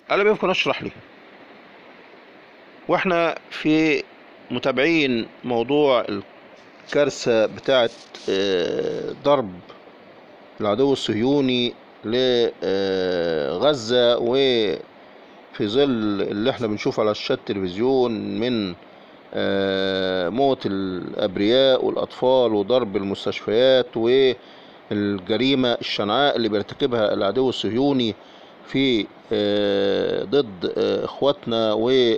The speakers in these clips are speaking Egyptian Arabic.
انا بيمكن اشرح لي واحنا في متابعين موضوع الكارثة بتاعت آه، ضرب العدو الصهيوني لغزة وفي ظل اللي احنا بنشوفه على شاشات التلفزيون من آه، موت الأبرياء والأطفال وضرب المستشفيات والجريمة الشنعاء اللي بيرتكبها العدو الصهيوني في آه، ضد آه، إخواتنا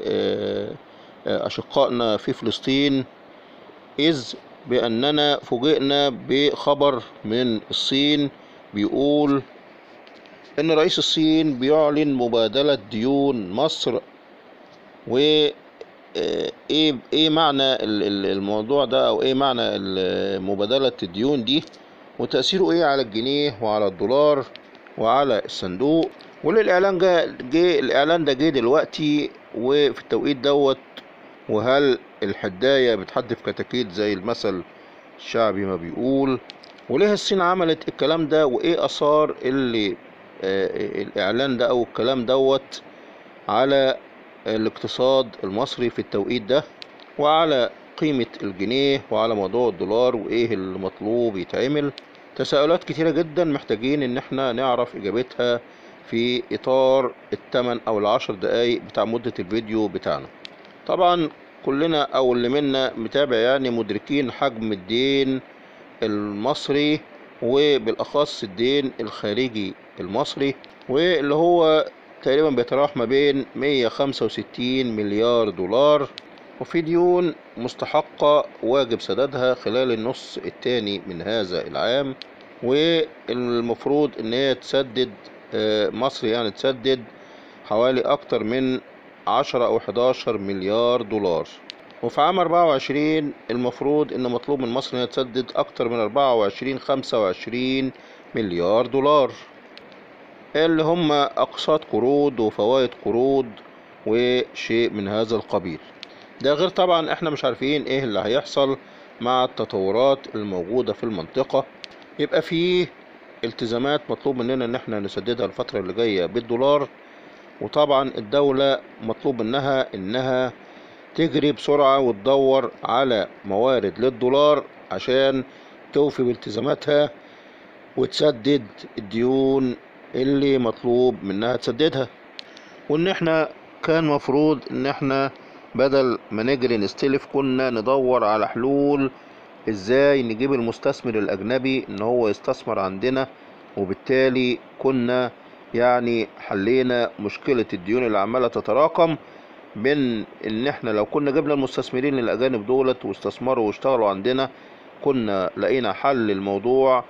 وأشقائنا في فلسطين إذ بأننا فوجئنا بخبر من الصين بيقول إن رئيس الصين بيعلن مبادلة ديون مصر و آه، ايه ايه معنى ال- ال- الموضوع ده او ايه معنى ال- مبادلة الديون دي وتأثيره ايه على الجنيه وعلى الدولار وعلى الصندوق وللاعلان جه جه الاعلان ده جه دلوقتي وفي التوقيت دوت وهل الحداية بتحدف كتاكيت زي المثل الشعبي ما بيقول وليه الصين عملت الكلام ده وايه اثار اللي آه، الاعلان ده او الكلام دوت على الاقتصاد المصري في التوقيت ده وعلى قيمة الجنيه وعلى موضوع الدولار وايه المطلوب يتعمل تساؤلات كتيرة جدا محتاجين ان احنا نعرف اجابتها في اطار التمن او العشر دقايق بتاع مدة الفيديو بتاعنا طبعا كلنا او اللي منا متابع يعني مدركين حجم الدين المصري وبالاخص الدين الخارجي المصري واللي هو تقريبا بيتراوح ما بين 165 مليار دولار وفي ديون مستحقة واجب سدادها خلال النص الثاني من هذا العام والمفروض ان هي تسدد آه، مصر يعني تسدد حوالي اكتر من 10 او 11 مليار دولار وفي عام 24 المفروض ان مطلوب من مصر ان هي تسدد اكتر من 24 25 مليار دولار اللي هم اقساط قروض وفوائد قروض وشيء من هذا القبيل ده غير طبعا احنا مش عارفين ايه اللي هيحصل مع التطورات الموجودة في المنطقة يبقى فيه التزامات مطلوب مننا ان احنا نسددها الفترة اللي جاية بالدولار وطبعا الدولة مطلوب منها انها تجري بسرعة وتدور على موارد للدولار عشان توفي بالتزاماتها وتسدد الديون اللي مطلوب منها تسددها وان احنا كان مفروض ان احنا بدل ما نجري نستلف كنا ندور على حلول ازاي نجيب المستثمر الاجنبي ان هو يستثمر عندنا وبالتالي كنا يعني حلينا مشكلة الديون اللي عمالة تتراكم من ان احنا لو كنا جبنا المستثمرين الاجانب دولت واستثمروا واشتغلوا عندنا كنا لقينا حل الموضوع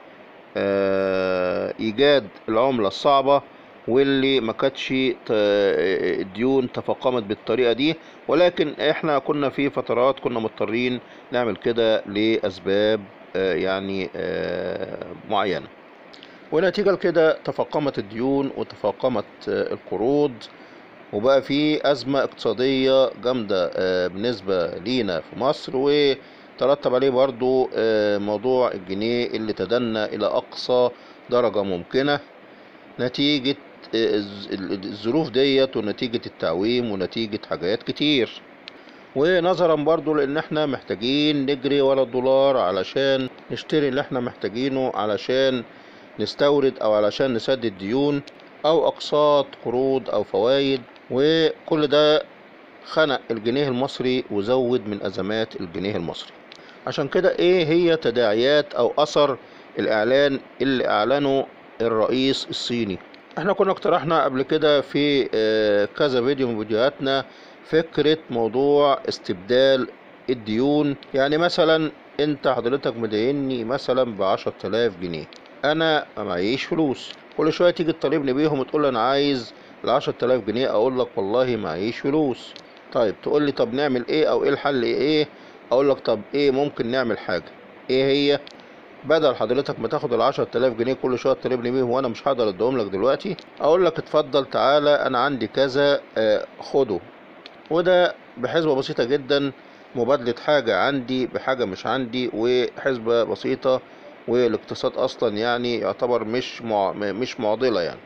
آه، ايجاد العملة الصعبة واللي ما كانتش ت- الديون تفاقمت بالطريقة دي ولكن احنا كنا في فترات كنا مضطرين نعمل كده لأسباب آه، يعني آه، معينة ونتيجة لكده تفاقمت الديون وتفاقمت آه، القروض وبقى في أزمة اقتصادية جامدة آه، بالنسبة لينا في مصر وترتب عليه برضو آه، موضوع الجنيه اللي تدنى إلى أقصى درجة ممكنة نتيجة آه، الز- الظروف ديت ونتيجة التعويم ونتيجة حاجات كتير ونظرا برضو لان احنا محتاجين نجري ورا الدولار علشان نشتري اللي احنا محتاجينه علشان نستورد او علشان نسدد ديون او اقساط قروض او فوائد وكل ده خنق الجنيه المصري وزود من ازمات الجنيه المصري عشان كده ايه هي تداعيات او اثر الاعلان اللي اعلنه الرئيس الصيني احنا كنا اقترحنا قبل كده في آه، كذا فيديو من فيديوهاتنا فكرة موضوع استبدال الديون يعني مثلا انت حضرتك مديني مثلا بعشرة آلاف جنيه انا ما معيش فلوس كل شوية تيجي تطالبني بيهم وتقول لي انا عايز العشرة آلاف جنيه اقول لك والله معيش فلوس طيب تقول لي طب نعمل ايه او ايه الحل ايه اقول لك طب ايه ممكن نعمل حاجة ايه هي بدل حضرتك ما تاخد العشرة آلاف جنيه كل شوية تطالبني بيهم وانا مش هقدر اديهم لك دلوقتي اقول لك اتفضل تعالى انا عندي كذا آه، خده وده بحسبة بسيطة جدا مبادلة حاجة عندي بحاجة مش عندي وحسبة بسيطة والاقتصاد أصلا يعني يعتبر مش مع... مش معضلة يعني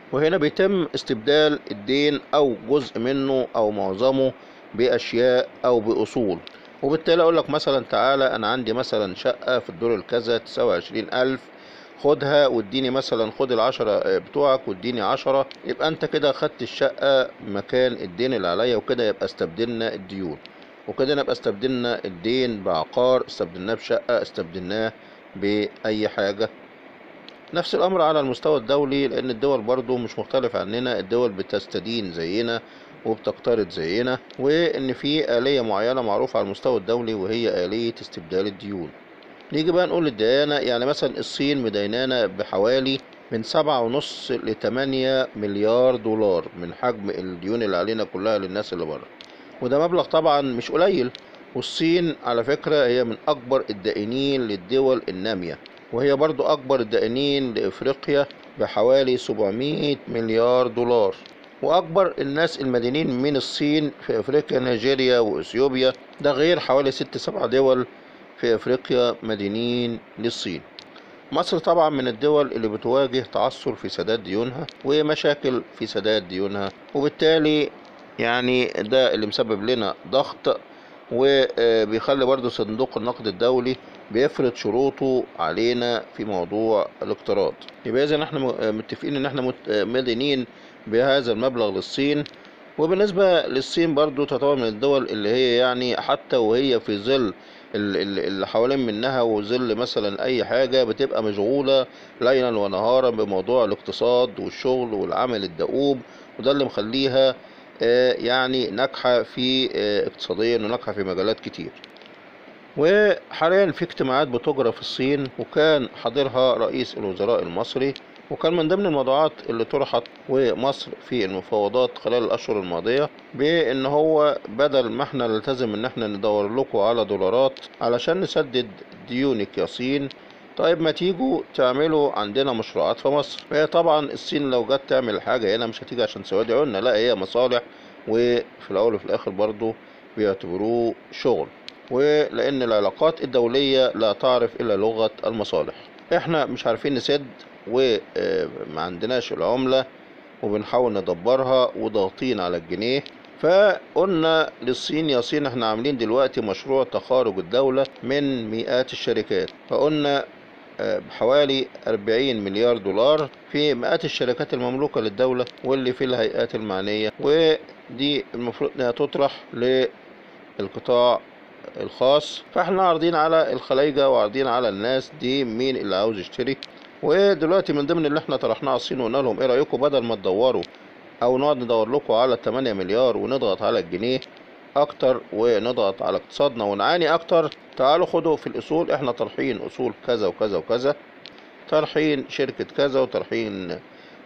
وهنا بيتم استبدال الدين أو جزء منه أو معظمه بأشياء أو بأصول وبالتالي أقول لك مثلا تعالى أنا عندي مثلا شقة في الدور الكذا تساوي عشرين ألف خدها واديني مثلا خد العشرة بتوعك واديني عشرة يبقى انت كده خدت الشقة مكان الدين اللي عليا وكده يبقى استبدلنا الديون وكده نبقى استبدلنا الدين بعقار استبدلناه بشقة استبدلناه بأي حاجة نفس الأمر على المستوى الدولي لأن الدول برضو مش مختلف عننا الدول بتستدين زينا وبتقترض زينا وإن في آلية معينة معروفة على المستوى الدولي وهي آلية استبدال الديون نيجي بقى نقول الديانة يعني مثلا الصين مدينانا بحوالي من سبعة ونص لتمانية مليار دولار من حجم الديون اللي علينا كلها للناس اللي بره وده مبلغ طبعا مش قليل والصين على فكرة هي من أكبر الدائنين للدول النامية وهي برضو أكبر الدائنين لإفريقيا بحوالي 700 مليار دولار وأكبر الناس المدينين من الصين في أفريقيا نيجيريا وإثيوبيا ده غير حوالي ست سبع دول في أفريقيا مدينين للصين مصر طبعا من الدول اللي بتواجه تعثر في سداد ديونها ومشاكل في سداد ديونها وبالتالي يعني ده اللي مسبب لنا ضغط وبيخلي برضو صندوق النقد الدولي بيفرض شروطه علينا في موضوع الاقتراض يبقى اذا احنا متفقين ان احنا مدينين بهذا المبلغ للصين وبالنسبة للصين برضو تعتبر من الدول اللي هي يعني حتى وهي في ظل اللي حوالين منها وظل مثلا اي حاجة بتبقى مشغولة ليلا ونهارا بموضوع الاقتصاد والشغل والعمل الدؤوب وده اللي مخليها يعني ناجحة في اقتصاديا وناجحة في مجالات كتير وحاليا في اجتماعات بتجرى في الصين وكان حاضرها رئيس الوزراء المصري وكان من ضمن الموضوعات اللي طرحت ومصر في المفاوضات خلال الاشهر الماضيه بان هو بدل ما احنا نلتزم ان احنا ندور لكم على دولارات علشان نسدد ديونك يا صين طيب ما تيجوا تعملوا عندنا مشروعات في مصر هي طبعا الصين لو جت تعمل حاجه هنا مش هتيجي عشان سواد عيوننا لا هي مصالح وفي الاول وفي الاخر برضو بيعتبروه شغل ولان العلاقات الدوليه لا تعرف الا لغه المصالح احنا مش عارفين نسد وما عندناش العملة وبنحاول ندبرها وضاغطين على الجنيه فقلنا للصين يا صين احنا عاملين دلوقتي مشروع تخارج الدولة من مئات الشركات فقلنا بحوالي 40 مليار دولار في مئات الشركات المملوكة للدولة واللي في الهيئات المعنية ودي المفروض انها تطرح للقطاع الخاص فاحنا عارضين على الخلايجة وعارضين على الناس دي مين اللي عاوز يشتري ودلوقتي من ضمن اللي احنا طرحناه على الصين وقلنا لهم ايه رايكم بدل ما تدوروا او نقعد ندور لكم على 8 مليار ونضغط على الجنيه اكتر ونضغط على اقتصادنا ونعاني اكتر تعالوا خدوا في الاصول احنا طرحين اصول كذا وكذا وكذا طرحين شركة كذا وطرحين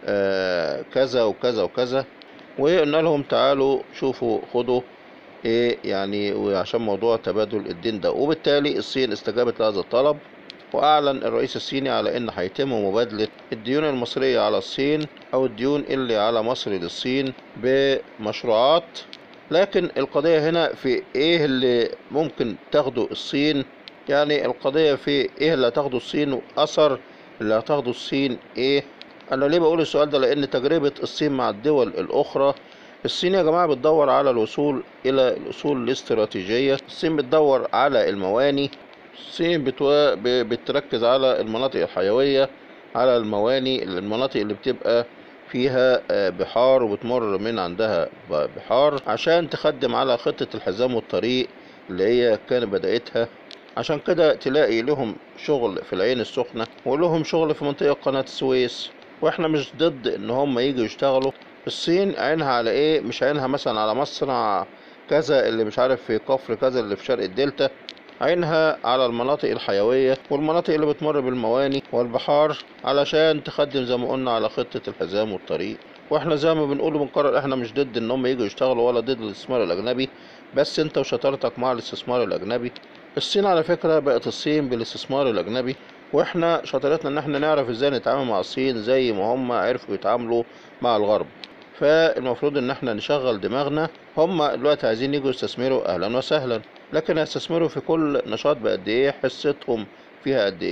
آه كذا وكذا وكذا وقلنا لهم تعالوا شوفوا خدوا ايه يعني وعشان موضوع تبادل الدين ده وبالتالي الصين استجابت لهذا الطلب واعلن الرئيس الصيني على ان هيتم مبادلة الديون المصرية على الصين او الديون اللي على مصر للصين بمشروعات لكن القضية هنا في ايه اللي ممكن تاخده الصين يعني القضية في ايه اللي هتاخده الصين واثر اللي هتاخده الصين ايه انا ليه بقول السؤال ده لان تجربة الصين مع الدول الاخرى الصين يا جماعة بتدور على الوصول إلى الأصول الاستراتيجية الصين بتدور على المواني الصين بتوا... بتركز على المناطق الحيوية على المواني المناطق اللي بتبقى فيها بحار وبتمر من عندها بحار عشان تخدم على خطة الحزام والطريق اللي هي كانت بدأتها عشان كده تلاقي لهم شغل في العين السخنة ولهم شغل في منطقة قناة السويس واحنا مش ضد ان هم يجوا يشتغلوا الصين عينها على ايه مش عينها مثلا على مصنع كذا اللي مش عارف في كفر كذا اللي في شرق الدلتا عينها على المناطق الحيوية والمناطق اللي بتمر بالمواني والبحار علشان تخدم زي ما قلنا على خطة الحزام والطريق واحنا زي ما بنقول وبنقرر احنا مش ضد ان هم يجوا يشتغلوا ولا ضد الاستثمار الاجنبي بس انت وشطارتك مع الاستثمار الاجنبي الصين على فكرة بقت الصين بالاستثمار الاجنبي واحنا شطارتنا ان احنا نعرف ازاي نتعامل مع الصين زي ما هم عرفوا يتعاملوا مع الغرب فالمفروض ان احنا نشغل دماغنا هم دلوقتي عايزين يجوا يستثمروا اهلا وسهلا لكن هيستثمروا في كل نشاط بقد ايه حصتهم فيها قد ايه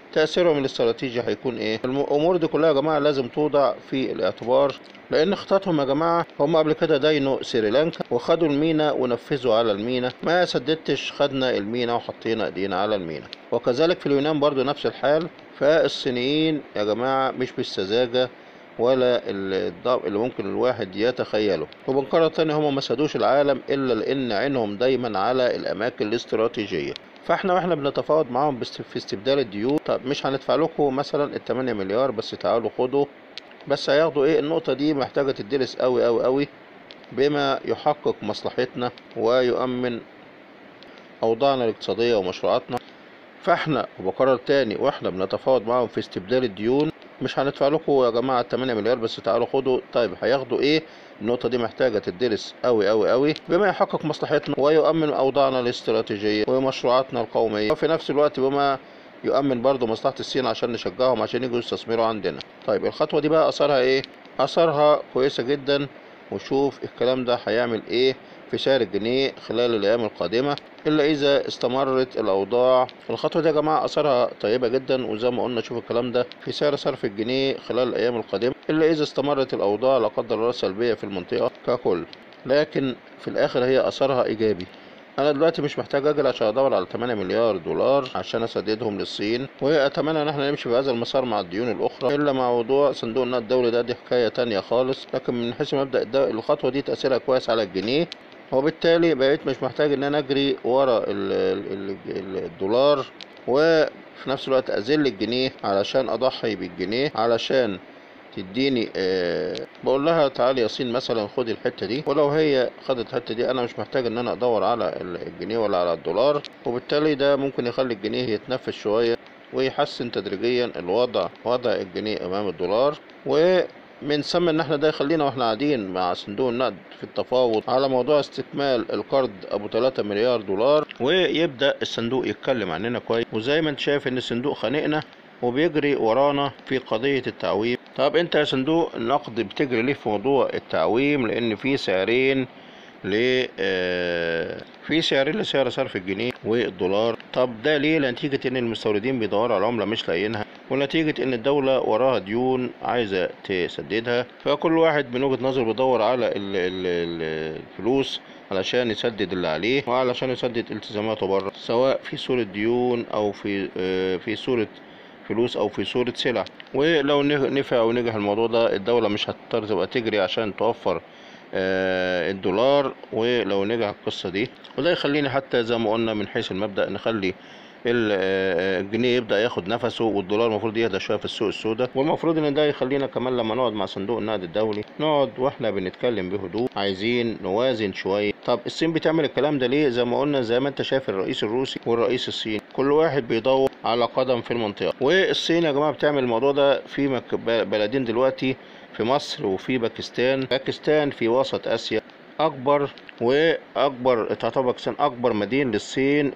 تأثيرهم الاستراتيجي هيكون ايه الأمور دي كلها يا جماعة لازم توضع في الاعتبار لأن خططهم يا جماعة هم قبل كده داينوا سريلانكا وخدوا المينا ونفذوا على المينا ما سددتش خدنا المينا وحطينا ايدينا على المينا وكذلك في اليونان برضو نفس الحال فالصينيين يا جماعة مش بالسذاجة ولا الضعف اللي ممكن الواحد يتخيله وبنكرر تاني هم ما سادوش العالم إلا لأن عينهم دايما على الأماكن الاستراتيجية فاحنا واحنا بنتفاوض معاهم بست- في استبدال الديون طب مش هندفع لكم مثلا ال 8 مليار بس تعالوا خدوا بس هياخدوا ايه النقطة دي محتاجة تدرس قوي قوي قوي بما يحقق مصلحتنا ويؤمن أوضاعنا الاقتصادية ومشروعاتنا فاحنا وبكرر تاني واحنا بنتفاوض معاهم في استبدال الديون مش هندفع لكم يا جماعة 8 مليار بس تعالوا خدوا طيب هياخدوا ايه النقطة دي محتاجة تدرس قوي قوي قوي بما يحقق مصلحتنا ويؤمن أوضاعنا الاستراتيجية ومشروعاتنا القومية وفي نفس الوقت بما يؤمن برضو مصلحة الصين عشان نشجعهم عشان يجوا يستثمروا عندنا طيب الخطوة دي بقى أثرها ايه أثرها كويسة جدا وشوف الكلام ده هيعمل ايه في سعر الجنيه خلال الأيام القادمة إلا إذا استمرت الأوضاع الخطوة دي يا جماعة أثرها طيبة جدا وزي ما قلنا شوف الكلام ده في سعر صرف الجنيه خلال الأيام القادمة إلا إذا استمرت الأوضاع لا قدر الله سلبية في المنطقة ككل لكن في الآخر هي أثرها إيجابي أنا دلوقتي مش محتاج أجل عشان أدور على 8 مليار دولار عشان أسددهم للصين وأتمنى إن احنا نمشي بهذا المسار مع الديون الأخرى إلا مع موضوع صندوق النقد الدولي ده دي حكاية تانية خالص لكن من حيث مبدأ الد- الخطوة دي تأثيرها كويس على الجنيه وبالتالي بقيت مش محتاج ان انا اجري ورا ال- ال- ال- الدولار وفي نفس الوقت اذل الجنيه علشان اضحي بالجنيه علشان تديني آه بقول لها تعالي يا صين مثلا خدي الحته دي ولو هي خدت الحته دي انا مش محتاج ان انا ادور على ال- الجنيه ولا على الدولار وبالتالي ده ممكن يخلي الجنيه يتنفس شويه ويحسن تدريجيا الوضع وضع الجنيه امام الدولار و من ثم ان احنا ده يخلينا واحنا قاعدين مع صندوق النقد في التفاوض على موضوع استكمال القرض ابو 3 مليار دولار ويبدا الصندوق يتكلم عننا كويس وزي ما انت شايف ان الصندوق خانقنا وبيجري ورانا في قضيه التعويم طب انت يا صندوق النقد بتجري ليه في موضوع التعويم لان في سعرين ل آه، في سعرين لسعر صرف الجنيه والدولار طب ده ليه نتيجة ان المستوردين بيدوروا على عملة مش لاقيينها ونتيجة ان الدولة وراها ديون عايزة تسددها فكل واحد من وجهة نظره بيدور على ال- ال- ال- الفلوس علشان يسدد اللي عليه وعلشان يسدد التزاماته بره سواء في صورة ديون او في آه، في صورة فلوس او في صورة سلع ولو نه- نفع ونجح الموضوع ده الدولة مش هتضطر تبقى تجري عشان توفر آه، الدولار ولو نجح القصة دي وده يخليني حتى زي ما قلنا من حيث المبدأ نخلي ال- آه، الجنيه يبدأ ياخد نفسه والدولار المفروض يهدى شوية في السوق السوداء والمفروض ان ده يخلينا كمان لما نقعد مع صندوق النقد الدولي نقعد واحنا بنتكلم بهدوء عايزين نوازن شوية طب الصين بتعمل الكلام ده ليه زي ما قلنا زي ما انت شايف الرئيس الروسي والرئيس الصيني كل واحد بيدور على قدم في المنطقة والصين يا جماعة بتعمل الموضوع ده في مك- بلدين دلوقتي في مصر وفي باكستان باكستان في وسط آسيا أكبر وأكبر تعتبر باكستان أكبر مدينة للصين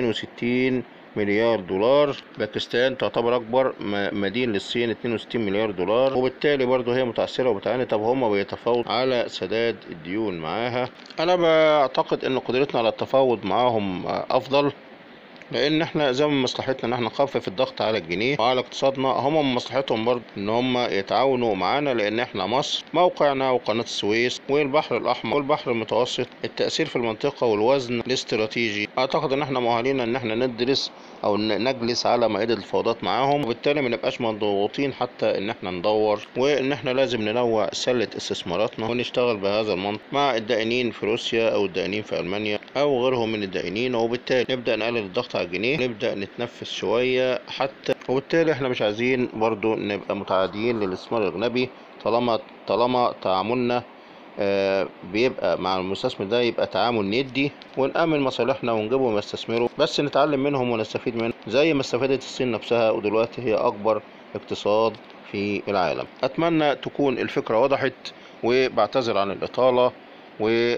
62 مليار دولار باكستان تعتبر أكبر م- مدينة للصين 62 مليار دولار وبالتالي برضه هي متأثرة وبتعاني طب هما بيتفاوضوا على سداد الديون معاها أنا بعتقد إن قدرتنا على التفاوض معاهم آه، أفضل لان احنا زي ما مصلحتنا ان احنا نخفف الضغط على الجنيه وعلى اقتصادنا هم من مصلحتهم برضه ان هم يتعاونوا معانا لان احنا مصر موقعنا وقناة السويس والبحر الاحمر والبحر المتوسط التأثير في المنطقة والوزن الاستراتيجي اعتقد ان احنا مؤهلين ان احنا ندرس او ن- نجلس على مائدة الفوضات معاهم وبالتالي ما نبقاش مضغوطين حتى ان احنا ندور وان احنا لازم ننوع سلة استثماراتنا ونشتغل بهذا المنطق مع الدائنين في روسيا او الدائنين في المانيا او غيرهم من الدائنين وبالتالي نبدأ نقلل الضغط على الجنيه نبدأ نتنفس شوية حتى وبالتالي احنا مش عايزين برضو نبقى متعادين للاستثمار الأجنبي طالما طالما تعاملنا آه، بيبقى مع المستثمر ده يبقى تعامل ندي ونأمن مصالحنا ونجيبهم يستثمروا بس نتعلم منهم ونستفيد منهم زي ما استفادت الصين نفسها ودلوقتي هي أكبر اقتصاد في العالم أتمنى تكون الفكرة وضحت وبعتذر عن الإطالة و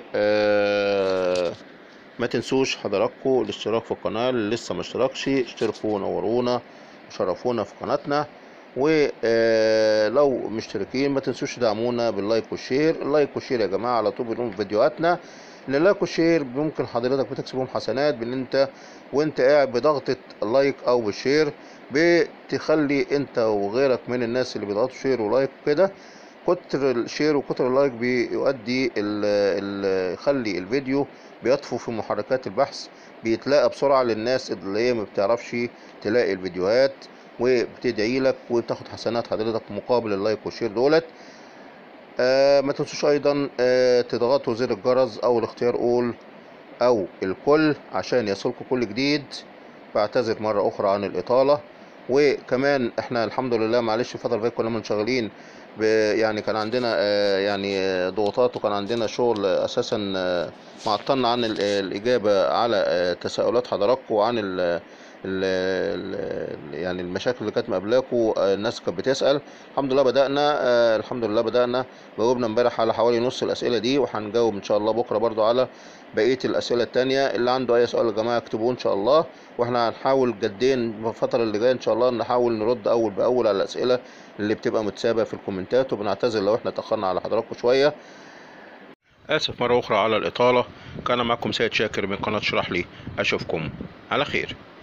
آه، ما تنسوش حضراتكم الاشتراك في القناة اللي لسه ما اشتركش اشتركوا ونورونا وشرفونا في قناتنا ولو مشتركين ما تنسوش تدعمونا باللايك والشير اللايك والشير يا جماعة على طول بنقول في فيديوهاتنا ان اللايك والشير ممكن حضرتك بتكسبهم حسنات بان انت وانت قاعد بضغطة اللايك او بالشير بتخلي انت وغيرك من الناس اللي بيضغطوا شير ولايك كده كتر الشير وكتر اللايك بيؤدي ال- ال- يخلي الفيديو بيطفو في محركات البحث بيتلاقى بسرعة للناس اللي هي ما بتعرفش تلاقي الفيديوهات وبتدعي لك وبتاخد حسنات حضرتك مقابل اللايك والشير دولت آه ما تنسوش ايضا آه تضغطوا زر الجرس او الاختيار اول او الكل عشان يصلكم كل جديد بعتذر مرة اخرى عن الاطالة وكمان احنا الحمد لله معلش الفترة اللي فاتت كنا منشغلين ب- يعني كان عندنا آه، يعني آه، ضغوطات وكان عندنا شغل آه، اساسا آه، معطلنا عن ال- الاجابة على آه، تساؤلات حضراتكم وعن ال ال ال يعني المشاكل اللي كانت مقابلاكم آه، الناس كانت بتسأل الحمد لله بدأنا آه، الحمد لله بدأنا جاوبنا امبارح على حوالي نص الأسئلة دي وهنجاوب إن شاء الله بكرة برضو على بقية الأسئلة التانية اللي عنده أي سؤال يا جماعة اكتبوه إن شاء الله وإحنا هنحاول جدين في الفترة اللي جاية إن شاء الله نحاول نرد أول بأول على الأسئلة اللي بتبقى متسابة في الكومنتات وبنعتذر لو إحنا تأخرنا على حضراتكم شوية آسف مرة أخرى على الإطالة كان معكم سيد شاكر من قناة اشرح لي أشوفكم على خير